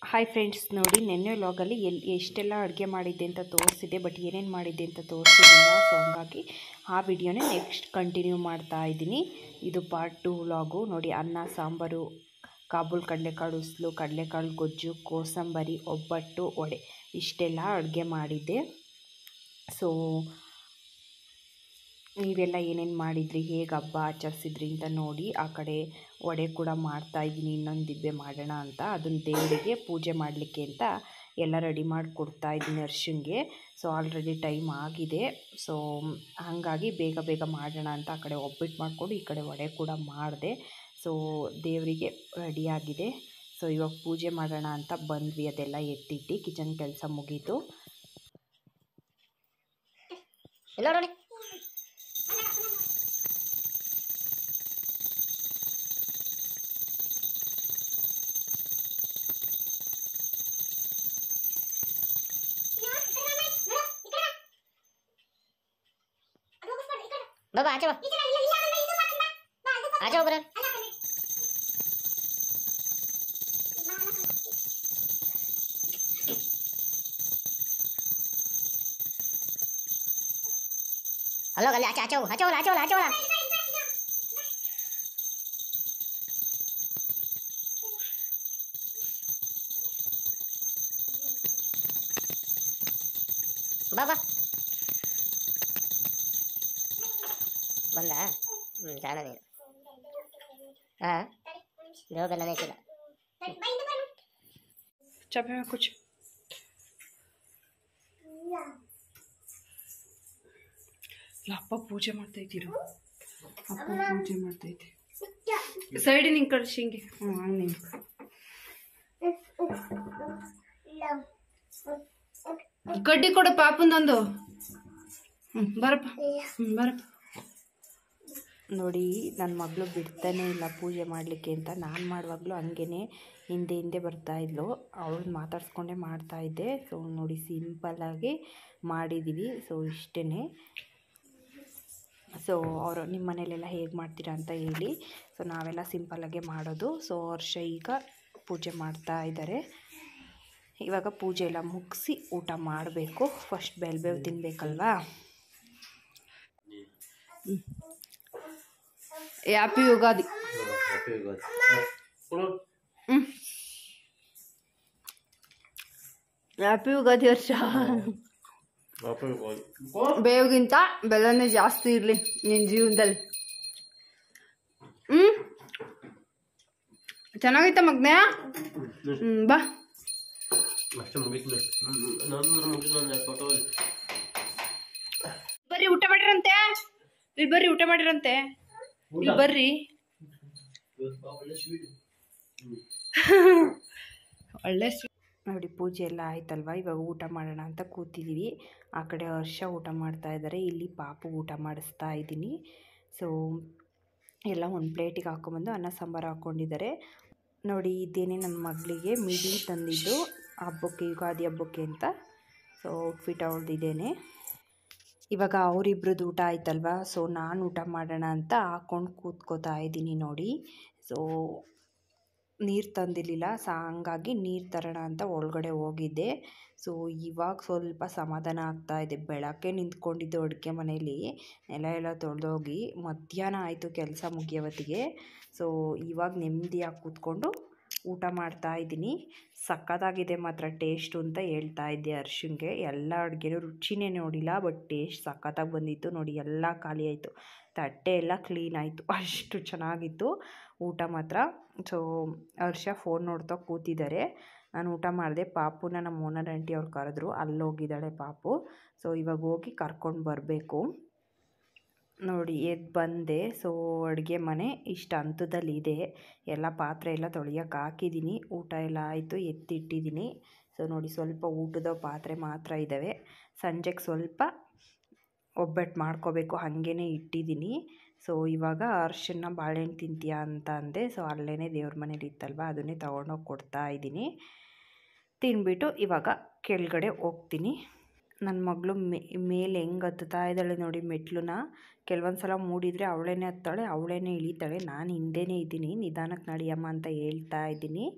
Hi friends ನೋಡಿ ನೆನ್ನೆ ವ್ಲಾಗಲ್ಲಿ ಎಲ್ಲಿ ಎಷ್ಟೆಲ್ಲ ಅಡುಗೆ ಮಾಡಿದ್ದೆ ಅಂತ ತೋರಿಸಿದೆ ಬಟ್ ಏನೇನು ಮಾಡಿದ್ದೆ ಅಂತ ತೋರಿಸಿಲ್ಲ ಸೊ ಹಂಗಾಗಿ ಆ ವಿಡಿಯೋನೇ ನೆಕ್ಸ್ಟ್ ಕಂಟಿನ್ಯೂ ಮಾಡ್ತಾ ಇದ್ದೀನಿ ಇದು ಪಾರ್ಟ್ ಟು ವ್ಲಾಗು ನೋಡಿ ಅನ್ನ ಸಾಂಬಾರು ಕಾಬೂಲ್ ಕಡಲೆಕಾಳು ಉಸ್ಲು ಕಡಲೆಕಾಳು ಗೊಜ್ಜು ಕೋಸಂಬರಿ ಒಬ್ಬಟ್ಟು ವಡೆ ಇಷ್ಟೆಲ್ಲ ಅಡುಗೆ ಮಾಡಿದ್ದೆ ಸೊ ನೀವೆಲ್ಲ ಏನೇನು ಮಾಡಿದ್ರಿ ಹೇಗೆ ಹಬ್ಬ ಆಚರಿಸಿದ್ರಿ ಅಂತ ನೋಡಿ ಆ ಕಡೆ ವಡೆ ಕೂಡ ಮಾಡ್ತಾ ಇದ್ದೀನಿ ಇನ್ನೊಂದು ದಿಬ್ಬೆ ಮಾಡೋಣ ಅಂತ ಅದನ್ನು ದೇವರಿಗೆ ಪೂಜೆ ಮಾಡಲಿಕ್ಕೆ ಅಂತ ಎಲ್ಲ ರೆಡಿ ಮಾಡಿ ಕೊಡ್ತಾ ಇದ್ದೀನಿ ಅರ್ಶಿನ್ಗೆ ಸೊ ಆಲ್ರೆಡಿ ಟೈಮ್ ಆಗಿದೆ ಸೊ ಹಾಗಾಗಿ ಬೇಗ ಬೇಗ ಮಾಡೋಣ ಅಂತ ಆ ಕಡೆ ಒಬ್ಬಿಟ್ಟು ಮಾಡಿಕೊಂಡು ಈ ಕಡೆ ವಡೆ ಕೂಡ ಮಾಡಿದೆ ಸೊ ದೇವರಿಗೆ ರೆಡಿಯಾಗಿದೆ ಸೊ ಇವಾಗ ಪೂಜೆ ಮಾಡೋಣ ಅಂತ ಬಂದ್ವಿ ಅದೆಲ್ಲ ಎತ್ತಿಟ್ಟು ಕಿಚನ್ ಕೆಲಸ ಮುಗೀತು ಎಲ್ಲ ನೋಡಿ ಬಾಬಾ ಆಚೆ ಬಾ ಆಚೆ ಹೋಗ್ಬರ ಅಲ್ಲೋಗ ಅಲ್ಲಿ ಆಚೆ ಆಚೆ ಹೋಗು ಆಚೆ ಹೋಗಲ್ಲ ಆಚೆ ಹೋಗಲ್ಲ ಆಚೆ ಹೋಗಲ್ಲ ಬಾ ಬಾ ಬಂದ ಹ್ಞೂ ಜಾಣ ನೀನು ಹಾಂ ದೇವಬೆಲ್ಲ ನೆಚ್ಚಿಲ್ಲ ಚಪೆ ಕುಚ್ ಅಪ್ಪ ಪೂಜೆ ಮಾಡ್ತಾ ಇದ್ದೀರು ಅಪ್ಪ ಪೂಜೆ ಮಾಡ್ತಾ ಇದ್ದೆ ಸೈಡ್ ನಿಂಗೆ ಕಳ್ಸಿ ಹಿಂಗೆ ಹ್ಞೂ ಹಂಗೆ ನಿಂಗೆ ಕಡ್ಡಿ ಕೊಡು ಪಾಪಂದೊಂದು ಹ್ಞೂ ಬರಪ್ಪ ಹ್ಞೂ ಬರಪ್ಪ ನೋಡಿ ನನ್ನ ಮಗಳು ಬಿಡ್ತಾನೆ ಇಲ್ಲ ಪೂಜೆ ಮಾಡಲಿಕ್ಕೆ ಅಂತ ನಾನು ಮಾಡುವಾಗಲೂ ಹಂಗೇ ಹಿಂದೆ ಹಿಂದೆ ಬರ್ತಾ ಇದ್ಲು ಅವಳು ಮಾತಾಡ್ಸ್ಕೊಂಡೇ ಮಾಡ್ತಾ ಇದ್ದೆ ಸೊ ನೋಡಿ ಸಿಂಪಲ್ಲಾಗಿ ಮಾಡಿದ್ದೀವಿ ಸೊ ಇಷ್ಟೇ ಸೊ ಅವರು ನಿಮ್ಮ ಮನೇಲೆಲ್ಲ ಹೇಗೆ ಮಾಡ್ತೀರಾ ಅಂತ ಹೇಳಿ ಸೊ ನಾವೆಲ್ಲ ಸಿಂಪಲ್ಲಾಗೆ ಮಾಡೋದು ಸೊ ವರ್ಷ ಈಗ ಪೂಜೆ ಮಾಡ್ತಾ ಇದ್ದಾರೆ ಇವಾಗ ಪೂಜೆ ಎಲ್ಲ ಮುಗಿಸಿ ಊಟ ಮಾಡಬೇಕು ಫಸ್ಟ್ ಬೆಲ್ಬೇವು ತಿನ್ನಬೇಕಲ್ವಾ ಹ್ಯಾಪಿ ಯುಗಾದಿ ಹ್ಞೂ ಹ್ಯಾಪಿ ಯುಗಾದಿ ವರ್ಷ ಬೇವಿಗಿಂತ ಬೆಲ್ಲನೇ ಜಾಸ್ತಿ ಇರಲಿ ನಿನ್ನ ಜೀವನದಲ್ಲಿ ಹ್ಞೂ ಚೆನ್ನಾಗೈತ ಮಗ್ನೆ ಹ್ಞೂ ಬಾ ಅಷ್ಟೇ ಮುಗಿತು ನಂದು ಮುಗಿತು ನನ್ನ ಫೋಟೋ ಬರ್ರಿ ಊಟ ಮಾಡಿರಂತೆ ಇಲ್ಲಿ ಬರ್ರಿ ಊಟ ಮಾಡಿರಂತೆ ಇಲ್ಲಿ ಬರ್ರಿ ಒಳ್ಳೆ ಸ್ವೀಟ್ ಒಳ್ಳೆ ನೋಡಿ ಪೂಜೆ ಎಲ್ಲ ಆಯ್ತಲ್ವ ಇವಾಗ ಊಟ ಮಾಡೋಣ ಅಂತ ಕೂತಿದ್ದೀವಿ ಆ ಕಡೆ ಹರ್ಷ ಊಟ ಮಾಡ್ತಾ ಇದ್ದಾರೆ ಇಲ್ಲಿ ಪಾಪು ಊಟ ಮಾಡಿಸ್ತಾ ಇದ್ದೀನಿ ಸೊ ಎಲ್ಲ ಒಂದು ಪ್ಲೇಟಿಗೆ ಹಾಕೊಂಬಂದು ಅನ್ನ ಸಾಂಬಾರು ಹಾಕ್ಕೊಂಡಿದ್ದಾರೆ ನೋಡಿ ಇದೇನೆ ನನ್ನ ಮಗಳಿಗೆ ಮಿಡಿ ತಂದಿದ್ದು ಹಬ್ಬಕ್ಕೆ ಯುಗಾದಿ ಹಬ್ಬಕ್ಕೆ ಅಂತ ಸೊ ಔಟ್ಫಿಟ್ ಅವಳದಿದ್ದೇನೆ ಇವಾಗ ಅವರಿಬ್ರದ್ದು ಊಟ ಆಯ್ತಲ್ವ ಸೊ ನಾನು ಊಟ ಮಾಡೋಣ ಅಂತ ಹಾಕ್ಕೊಂಡು ಕೂತ್ಕೋತಾ ಇದ್ದೀನಿ ನೋಡಿ ಸೊ ನೀರು ತಂದಿರಲಿಲ್ಲ ಸೊ ಹಂಗಾಗಿ ನೀರು ತರೋಣ ಅಂತ ಒಳಗಡೆ ಹೋಗಿದ್ದೆ ಸೊ ಇವಾಗ ಸ್ವಲ್ಪ ಸಮಾಧಾನ ಆಗ್ತಾ ಇದೆ ಬೆಳಗ್ಗೆ ನಿಂತ್ಕೊಂಡಿದ್ದು ಅಡುಗೆ ಮನೇಲಿ ನೆಲ ಎಲ್ಲ ತೊಳೆದೋಗಿ ಮಧ್ಯಾಹ್ನ ಆಯಿತು ಕೆಲಸ ಮುಗಿಯೋವತ್ತಿಗೆ ಸೊ ಇವಾಗ ನೆಮ್ಮದಿಯಾಗಿ ಕೂತ್ಕೊಂಡು ಊಟ ಮಾಡ್ತಾ ಇದ್ದೀನಿ ಸಖತ್ತಾಗಿದೆ ಮಾತ್ರ ಟೇಸ್ಟು ಅಂತ ಹೇಳ್ತಾ ಇದ್ದೆ ಅರ್ಶಿನ್ಗೆ ಎಲ್ಲ ಅಡುಗೆನೂ ರುಚಿನೇ ನೋಡಿಲ್ಲ ಬಟ್ ಟೇಸ್ಟ್ ಸಖತ್ತಾಗಿ ಬಂದಿತ್ತು ನೋಡಿ ಎಲ್ಲ ಖಾಲಿ ಆಯಿತು ತಟ್ಟೆ ಎಲ್ಲ ಕ್ಲೀನ್ ಆಯಿತು ಅಷ್ಟು ಚೆನ್ನಾಗಿತ್ತು ಊಟ ಮಾತ್ರ ಸೊ ಹರ್ಷ ಫೋನ್ ನೋಡ್ತಾ ಕೂತಿದ್ದಾರೆ ನಾನು ಊಟ ಮಾಡಿದೆ ಪಾಪುನ ನಮ್ಮ ಓನರ್ ಆಂಟಿ ಅವ್ರು ಕರೆದ್ರು ಅಲ್ಲಿ ಹೋಗಿದ್ದಾಳೆ ಪಾಪು ಸೊ ಇವಾಗ ಹೋಗಿ ಕರ್ಕೊಂಡು ಬರಬೇಕು ನೋಡಿ ಎದ್ದು ಬಂದೆ ಸೊ ಅಡುಗೆ ಮನೆ ಇಷ್ಟು ಹಂತದಲ್ಲಿ ಇದೆ ಎಲ್ಲ ಪಾತ್ರೆ ಎಲ್ಲ ತೊಳೆಯೋಕೆ ಹಾಕಿದ್ದೀನಿ ಊಟ ಎಲ್ಲ ಆಯಿತು ಎತ್ತಿಟ್ಟಿದ್ದೀನಿ ಸೊ ನೋಡಿ ಸ್ವಲ್ಪ ಊಟದ ಪಾತ್ರೆ ಮಾತ್ರ ಇದ್ದಾವೆ ಸಂಜೆಗೆ ಸ್ವಲ್ಪ ಒಬ್ಬಟ್ಟು ಮಾಡ್ಕೋಬೇಕು ಹಾಗೇ ಇಟ್ಟಿದ್ದೀನಿ ಸೊ ಇವಾಗ ಅರ್ಶಿನ ಬಾಳೆಹಣ್ಣು ತಿಂತೀಯಾ ಅಂತ ಅಂದೆ ಸೊ ಅಲ್ಲೇ ದೇವ್ರ ಮನೇಲಿ ಇತ್ತಲ್ವ ಅದನ್ನೇ ತೊಗೊಂಡೋಗಿ ಕೊಡ್ತಾ ಇದ್ದೀನಿ ತಿನ್ಬಿಟ್ಟು ಇವಾಗ ಕೆಳಗಡೆ ಹೋಗ್ತೀನಿ ನನ್ನ ಮಗಳು ಮೇ ಮೇಲೆ ಹೆಂಗೆ ಹತ್ತುತ್ತಾ ಇದ್ದಾಳೆ ನೋಡಿ ಮೆಟ್ಲನ್ನ ಕೆಲವೊಂದು ಸಲ ಮೂಡಿದರೆ ಅವಳೇನೆ ಹತ್ತಾಳೆ ಅವಳೇನೆ ಇಳಿತಾಳೆ ನಾನು ಹಿಂದೆನೇ ಇದ್ದೀನಿ ನಿಧಾನಕ್ಕೆ ನಡಿಯಮ್ಮ ಅಂತ ಹೇಳ್ತಾ ಇದ್ದೀನಿ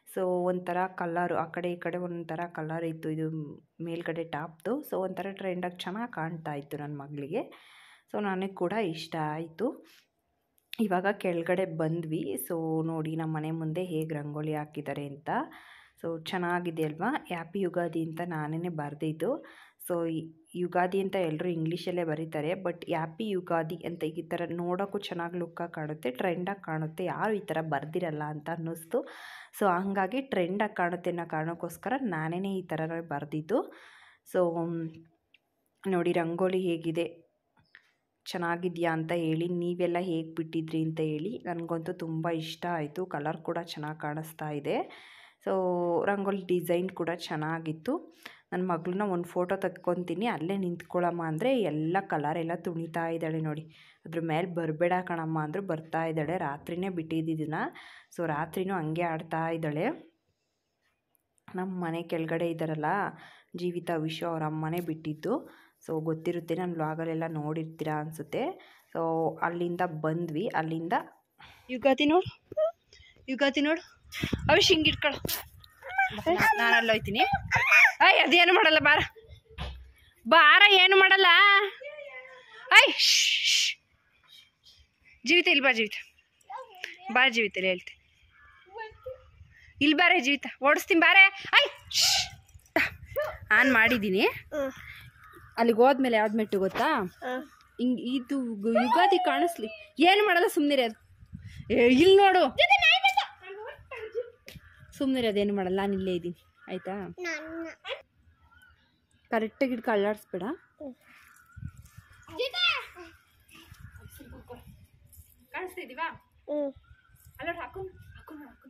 ಸೊ ಒಂಥರ ಕಲರು ಆ ಕಡೆ ಈ ಕಡೆ ಒಂಥರ ಕಲರ್ ಇತ್ತು ಇದು ಮೇಲ್ಗಡೆ ಟಾಪ್ದು ಸೊ ಒಂಥರ ಟ್ರೆಂಡಾಗಿ ಚೆನ್ನಾಗಿ ಕಾಣ್ತಾ ಇತ್ತು ನನ್ನ ಮಗಳಿಗೆ ಸೊ ನನಗೆ ಕೂಡ ಇಷ್ಟ ಆಯಿತು ಇವಾಗ ಕೆಳಗಡೆ ಬಂದ್ವಿ ಸೊ ನೋಡಿ ನಮ್ಮ ಮನೆ ಮುಂದೆ ಹೇಗೆ ರಂಗೋಲಿ ಹಾಕಿದ್ದಾರೆ ಅಂತ ಸೊ ಚೆನ್ನಾಗಿದೆ ಅಲ್ವಾ ಹ್ಯಾಪಿ ಯುಗಾದಿ ಅಂತ ನಾನೇ ಬರೆದಿದ್ದು ಸೊ ಯುಗಾದಿ ಅಂತ ಎಲ್ಲರೂ ಇಂಗ್ಲೀಷಲ್ಲೇ ಬರೀತಾರೆ ಬಟ್ ಹ್ಯಾಪಿ ಯುಗಾದಿ ಅಂತ ಈ ಥರ ನೋಡೋಕ್ಕೂ ಚೆನ್ನಾಗಿ ಲುಕ್ಕಾಗಿ ಕಾಣುತ್ತೆ ಟ್ರೆಂಡಾಗಿ ಕಾಣುತ್ತೆ ಯಾರು ಈ ಥರ ಬರ್ದಿರಲ್ಲ ಅಂತ ಅನ್ನಿಸ್ತು ಸೊ ಹಂಗಾಗಿ ಟ್ರೆಂಡಾಗಿ ಕಾಣುತ್ತೆ ಅನ್ನೋ ಕಾರಣಕ್ಕೋಸ್ಕರ ನಾನೇ ಈ ಥರ ಬರೆದಿದ್ದು ಸೊ ನೋಡಿ ರಂಗೋಲಿ ಹೇಗಿದೆ ಚೆನ್ನಾಗಿದೆಯಾ ಅಂತ ಹೇಳಿ ನೀವೆಲ್ಲ ಹೇಗೆ ಬಿಟ್ಟಿದ್ರಿ ಅಂತ ಹೇಳಿ ನನಗಂತೂ ತುಂಬ ಇಷ್ಟ ಆಯಿತು ಕಲರ್ ಕೂಡ ಚೆನ್ನಾಗಿ ಕಾಣಿಸ್ತಾ ಇದೆ ಸೊ ರಂಗೋಲಿ ಡಿಸೈನ್ ಕೂಡ ಚೆನ್ನಾಗಿತ್ತು ನನ್ನ ಮಗಳನ್ನ ಒಂದು ಫೋಟೋ ತೆಕ್ಕೊತೀನಿ ಅಲ್ಲೇ ನಿಂತ್ಕೊಳ್ಳಮ್ಮ ಅಂದರೆ ಎಲ್ಲ ಕಲರ್ ಎಲ್ಲ ತುಣಿತಾ ಇದ್ದಾಳೆ ನೋಡಿ ಅದ್ರ ಮೇಲೆ ಬರಬೇಡ ಕಣಮ್ಮ ಅಂದರು ಬರ್ತಾ ಇದ್ದಾಳೆ ರಾತ್ರಿನೇ ಬಿಟ್ಟಿದ್ದಿದ್ದನ್ನ ಸೊ ರಾತ್ರಿನೂ ಹಂಗೆ ಆಡ್ತಾ ಇದ್ದಾಳೆ ನಮ್ಮ ಮನೆ ಕೆಳಗಡೆ ಇದ್ದಾರಲ್ಲ ಜೀವಿತ ವಿಶ್ವ ಅವ್ರ ಅಮ್ಮನೇ ಬಿಟ್ಟಿದ್ದು ಸೊ ಗೊತ್ತಿರುತ್ತೆ ನಾನು ವ್ಲಾಗಲ್ಲೆಲ್ಲ ನೋಡಿರ್ತೀರಾ ಅನಿಸುತ್ತೆ ಸೊ ಅಲ್ಲಿಂದ ಬಂದ್ವಿ ಅಲ್ಲಿಂದ ಯುಗಾದಿ ನೋಡು ಯುಗಾದಿ ನೋಡು ಅವಿಶ್ ಹಿಂಗೆ ಇಟ್ಕೊಳ್ಳೋ ನಾನು ಅಲ್ಲಿ ಹೋಯ್ತೀನಿ ಅಯ್ಯ ಅದೇನು ಮಾಡಲ್ಲ ಬಾರ ಬಾರ ಏನು ಮಾಡಲ್ಲ ಐ ಜೀವಿತ ಇಲ್ಲಿ ಬಾ ಜೀವಿತ ಬಾ ಜೀವಿತ ಇಲ್ಲಿ ಹೇಳ್ತೀನಿ ಇಲ್ಲಿ ಬಾರೆ ಜೀವಿತ ಓಡಿಸ್ತೀನಿ ಬಾರೆ ಐ ಆನ್ ಮಾಡಿದ್ದೀನಿ ಅಲ್ಲಿಗೆ ಹೋದ್ಮೇಲೆ ಯಾವ್ದು ಮೆಟ್ಟು ಗೊತ್ತಾ ಹಿಂಗ್ ಇದು ಗು- ಯುಗಾದಿ ಕಾಣಿಸ್ಲಿ ಏನು ಮಾಡಲ್ಲ ಸುಮ್ಮನಿರಿ ಅದು ಏ ಇಲ್ಲಿ ನೋಡು ಸುಮ್ಮನಿರಿ ಅದೇನು ಮಾಡಲ್ಲ ನಾನು ಇಲ್ಲೇ ಇದ್ದೀನಿ ಆಯ್ತಾ ಕರೆಕ್ಟಾಗಿ ಹಿಡ್ಕೊ ಅಳ್ಳಾಡಿಸ್ಬೇಡ ಕಾಣಿಸ್ತಾ ಇದೀವಾ ಅಲ್ಲ ಹಾಕು ಹಾಕು ಹಾಕು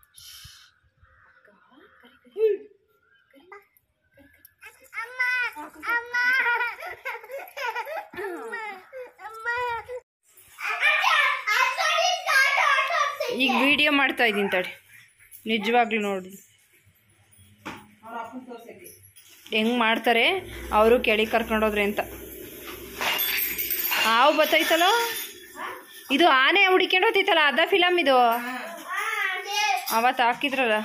ಈಗ ವಿಡಿಯೋ ಮಾಡ್ತಾ ಇದ್ದೀನಿ ತಡಿ ನಿಜವಾಗ್ಲೂ ನೋಡಿ ಹೆಂಗ್ ಮಾಡ್ತಾರೆ ಅವರು ಕೆಳಗೆ ಕರ್ಕೊಂಡೋದ್ರೆ ಅಂತ ಹಾವು ಬತ್ತೈತಲ್ಲ ಇದು ಆನೆ ಹುಡಿಕೊಂಡು ಹೋಗ್ತೈತಲ್ಲ ಅದ ಫಿಲಮ್ ಇದು ಅವತ್ತು ಹಾಕಿದ್ರಲ್ಲ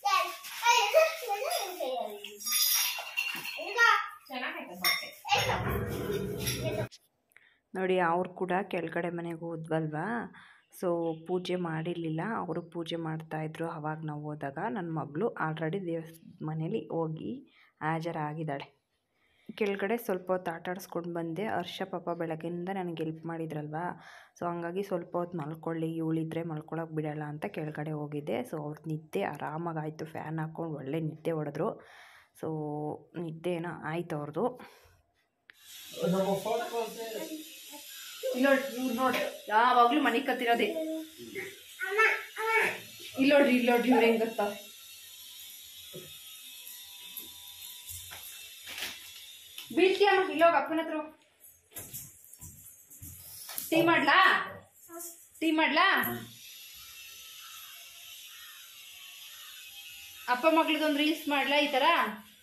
ನೋಡಿ ಅವ್ರು ಕೂಡ ಕೆಳಗಡೆ ಮನೆಗೆ ಹೋದ್ವಲ್ವಾ ಸೊ ಪೂಜೆ ಮಾಡಿರಲಿಲ್ಲ ಅವರು ಪೂಜೆ ಮಾಡ್ತಾಯಿದ್ರು ಅವಾಗ ನಾವು ಹೋದಾಗ ನನ್ನ ಮಗಳು ಆಲ್ರೆಡಿ ದೇವಸ್ ಮನೇಲಿ ಹೋಗಿ ಹಾಜರಾಗಿದ್ದಾಳೆ ಕೆಳಗಡೆ ಸ್ವಲ್ಪ ಹೊತ್ತು ಆಟ ಆಡಿಸ್ಕೊಂಡು ಬಂದೆ ಹರ್ಷ ಪಾಪ ಬೆಳಗ್ಗೆಯಿಂದ ನನಗೆ ಹೆಲ್ಪ್ ಮಾಡಿದ್ರಲ್ವಾ ಸೊ ಹಂಗಾಗಿ ಸ್ವಲ್ಪ ಹೊತ್ತು ಮಲ್ಕೊಳ್ಳಿ ಇವಳಿದ್ರೆ ಮಲ್ಕೊಳಕ್ಕೆ ಬಿಡಲ್ಲ ಅಂತ ಕೆಳಗಡೆ ಹೋಗಿದ್ದೆ ಸೊ ಅವ್ರ ನಿದ್ದೆ ಆರಾಮಾಗಾಯಿತು ಫ್ಯಾನ್ ಹಾಕ್ಕೊಂಡು ಒಳ್ಳೆ ನಿದ್ದೆ ಹೊಡೆದ್ರು ಸೊ ನಿದ್ದೆ ಏನೋ ಆಯ್ತು ಅವ್ರದ್ದು ಇಲ್ಲೋಡ್ರಿ ಇವ್ರು ನೋಡ್ರಿ ಯಾವಾಗಲೂ ಮನೆ ಕತ್ತಿರೋದೆ ಇಲ್ಲೋಡ್ರಿ ಇಲ್ಲೋಡ್ರಿ ಇವ್ರು ಹೆಂಗ್ ಬರ್ತಾವೆ ಬೀಳ್ತೀಯಮ್ಮ ಇಲ್ಲೋಗ ಅಪ್ಪನ ಹತ್ರ ಹೋಗ್. ಟೀ ಮಾಡ್ಲಾ ಟೀ ಮಾಡ್ಲಾ ಅಪ್ಪ ಮಗ್ಳದೊಂದು ರೀಲ್ಸ್ ಮಾಡ್ಲಾ ಈ ಥರ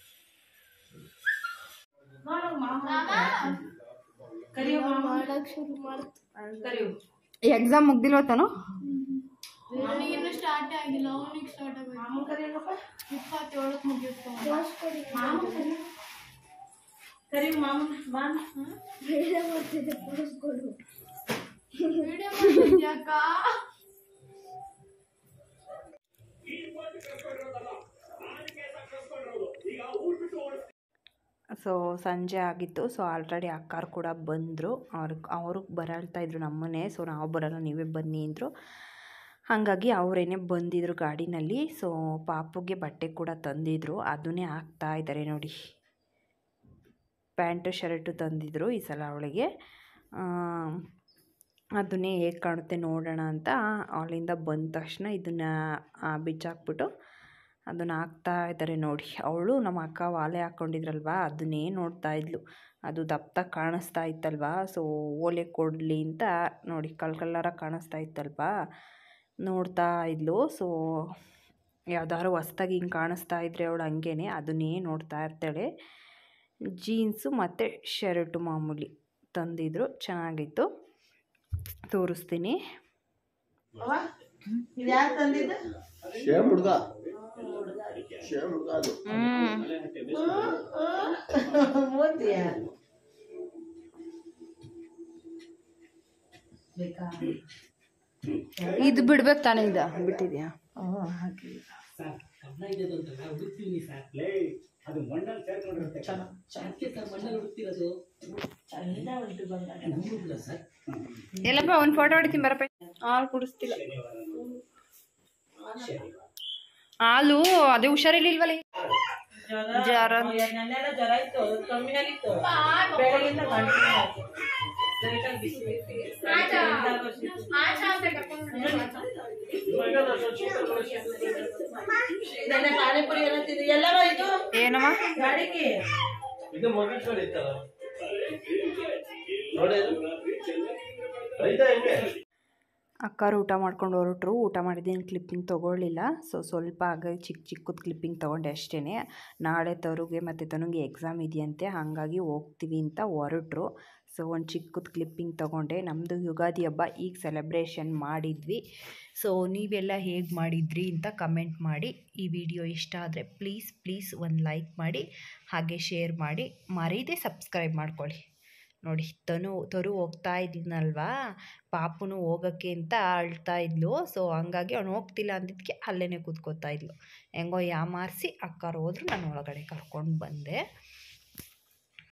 ಎಕ್ಸಾಮ್ ಮುಗ್ದಿಲ್ವತ್ತಾನು ಅವನಿಗಿನ್ನೂ ಸ್ಟಾರ್ಟ್ ಆಗಿಲ್ಲ ಅವನಿಗೆ ಸ್ಟಾರ್ಟ್ ಆಗಬೇಕು ಇಪ್ಪತ್ತೇಳಕ್ಕೆ ಮುಗಿಯುತ್ತೆ ವಿಡಿಯೋ ಮಾಡ್ತಿದ್ಯಾಕ ಸೊ ಸಂಜೆ ಆಗಿತ್ತು ಸೊ ಆಲ್ರೆಡಿ ಅಕ್ಕಾರು ಕೂಡ ಬಂದರು ಅವ್ರಿಗೆ ಅವ್ರಿಗೆ ಬರಳ್ತಾ ಇದ್ರು ನಮ್ಮನೆ ಸೊ ನಾವು ಬರಲ್ಲ ನೀವೇ ಬನ್ನಿ ಅಂದರು ಹಾಗಾಗಿ ಅವರೇನೆ ಬಂದಿದ್ರು ಗಾಡಿನಲ್ಲಿ ಸೊ ಪಾಪುಗೆ ಬಟ್ಟೆ ಕೂಡ ತಂದಿದ್ರು ಅದನ್ನೇ ಹಾಕ್ತಾ ಇದ್ದಾರೆ ನೋಡಿ ಪ್ಯಾಂಟು ಶರ್ಟು ತಂದಿದ್ರು ಈ ಸಲ ಅವಳಿಗೆ ಅದನ್ನೇ ಹೇಗೆ ಕಾಣುತ್ತೆ ನೋಡೋಣ ಅಂತ ಅಲ್ಲಿಂದ ಬಂದ ತಕ್ಷಣ ಇದನ್ನು ಬಿಚ್ಚಾಕ್ಬಿಟ್ಟು ಅದನ್ನು ಹಾಕ್ತಾ ಇದ್ದಾರೆ ನೋಡಿ ಅವಳು ನಮ್ಮ ಅಕ್ಕ ವಾಲೆ ಹಾಕ್ಕೊಂಡಿದ್ರಲ್ವ ಅದನ್ನೇ ನೋಡ್ತಾ ಇದ್ಲು ಅದು ದಪ್ಪ ಕಾಣಿಸ್ತಾ ಇತ್ತಲ್ವಾ ಸೊ ಓಲೆ ಕೊಡಲಿ ಅಂತ ನೋಡಿ ಕಲ್ ಕಲ್ಲರ ಕಾಣಿಸ್ತಾ ಇತ್ತಲ್ವಾ ನೋಡ್ತಾ ಇದ್ಲು ಸೊ ಯಾವ್ದಾದ್ರು ಹೊಸ್ದಾಗಿ ಹಿಂಗೆ ಕಾಣಿಸ್ತಾ ಇದ್ರೆ ಅವಳು ಹಂಗೇನೆ ಅದನ್ನೇ ನೋಡ್ತಾ ಇರ್ತಾಳೆ ಜೀನ್ಸು ಮತ್ತು ಶರ್ಟು ಮಾಮೂಲಿ ತಂದಿದ್ರು ಚೆನ್ನಾಗಿತ್ತು ತೋರಿಸ್ತೀನಿ ಸೇಮ್ ಹುಡುಗ ಇದು ಬಿಡ್ಬೇಕು ತಾನೇ ಇದು ಬಿಟ್ಟಿದ್ಯಾ ಎಲ್ಲಪ್ಪ ಒಂದು ಫೋಟೋ ಹೊಡಿತೀನಿ ಬರಪ್ಪ ಹಾಲು ಕುಡಿಸ್ತಿಲ್ಲ ಹಾಲು ಅದೇ ಹುಷಾರಿರ್ಲಿಲ್ವಲ್ಲ ಜ್ವರ ನನ್ನೆಲ್ಲ ಜ್ವರ ಇತ್ತು ಕಮ್ಮಿ ಆಗಿತ್ತು ಬೆಳಗಿಂದ ಕಂಟಿನ್ಯೂ ಆಯ್ತು ನೆನ್ನೆ ಪಾನಿಪುರಿ ಎಲ್ಲ ತಿಂದು ಎಲ್ಲವ ಇದು ಏನಮ್ಮ ಗಾಡಿಗೆ ಇದು ಮೊಗಿಸ್ಕೊಂಡು ಇತ್ತಲ್ಲ ನೋಡಿ ಅದು. ಐದಾ ಹೆಂಗೆ ಅಕ್ಕಾರು ಊಟ ಮಾಡ್ಕೊಂಡು ಹೊರಟ್ರು ಊಟ ಮಾಡಿದ್ದೀನಿ ಕ್ಲಿಪ್ಪಿಂಗ್ ತೊಗೊಳ್ಳಿಲ್ಲ ಸೊ ಸ್ವಲ್ಪ ಆಗ ಚಿಕ್ಕ ಚಿಕ್ಕದು ಕ್ಲಿಪ್ಪಿಂಗ್ ತೊಗೊಂಡೆ ಅಷ್ಟೇ ನಾಳೆ ತರುಗೆ ಮತ್ತು ತನುಗೆ ಎಕ್ಸಾಮ್ ಇದೆಯಂತೆ ಹಾಗಾಗಿ ಹೋಗ್ತೀವಿ ಅಂತ ಹೊರಟ್ರು ಸೊ ಒಂದು ಚಿಕ್ಕದು ಕ್ಲಿಪ್ಪಿಂಗ್ ತೊಗೊಂಡೆ ನಮ್ಮದು ಯುಗಾದಿ ಹಬ್ಬ ಈಗ ಸೆಲೆಬ್ರೇಷನ್ ಮಾಡಿದ್ವಿ ಸೊ ನೀವೆಲ್ಲ ಹೇಗೆ ಮಾಡಿದ್ರಿ ಅಂತ ಕಮೆಂಟ್ ಮಾಡಿ ಈ ವಿಡಿಯೋ ಇಷ್ಟ ಆದರೆ ಪ್ಲೀಸ್ ಪ್ಲೀಸ್ ಒಂದು ಲೈಕ್ ಮಾಡಿ ಹಾಗೆ ಶೇರ್ ಮಾಡಿ ಮರೀದೆ ಸಬ್ಸ್ಕ್ರೈಬ್ ಮಾಡ್ಕೊಳ್ಳಿ ನೋಡಿ ತನು ತರು ಹೋಗ್ತಾ ಇದ್ನಲ್ವಾ ಪಾಪುನು ಹೋಗೋಕ್ಕೆ ಅಂತ ಅಳ್ತಾ ಇದ್ಲು ಸೊ ಹಂಗಾಗಿ ಅವ್ನು ಹೋಗ್ತಿಲ್ಲ ಅಂದಿದ್ದಕ್ಕೆ ಅಲ್ಲೇ ಕೂತ್ಕೋತಾ ಇದ್ಲು ಹೆಂಗೋ ಯಾಮಾರಿಸಿ ಅಕ್ಕಾರು ಹೋದ್ರು ನಾನು ಒಳಗಡೆ ಕರ್ಕೊಂಡು ಬಂದೆ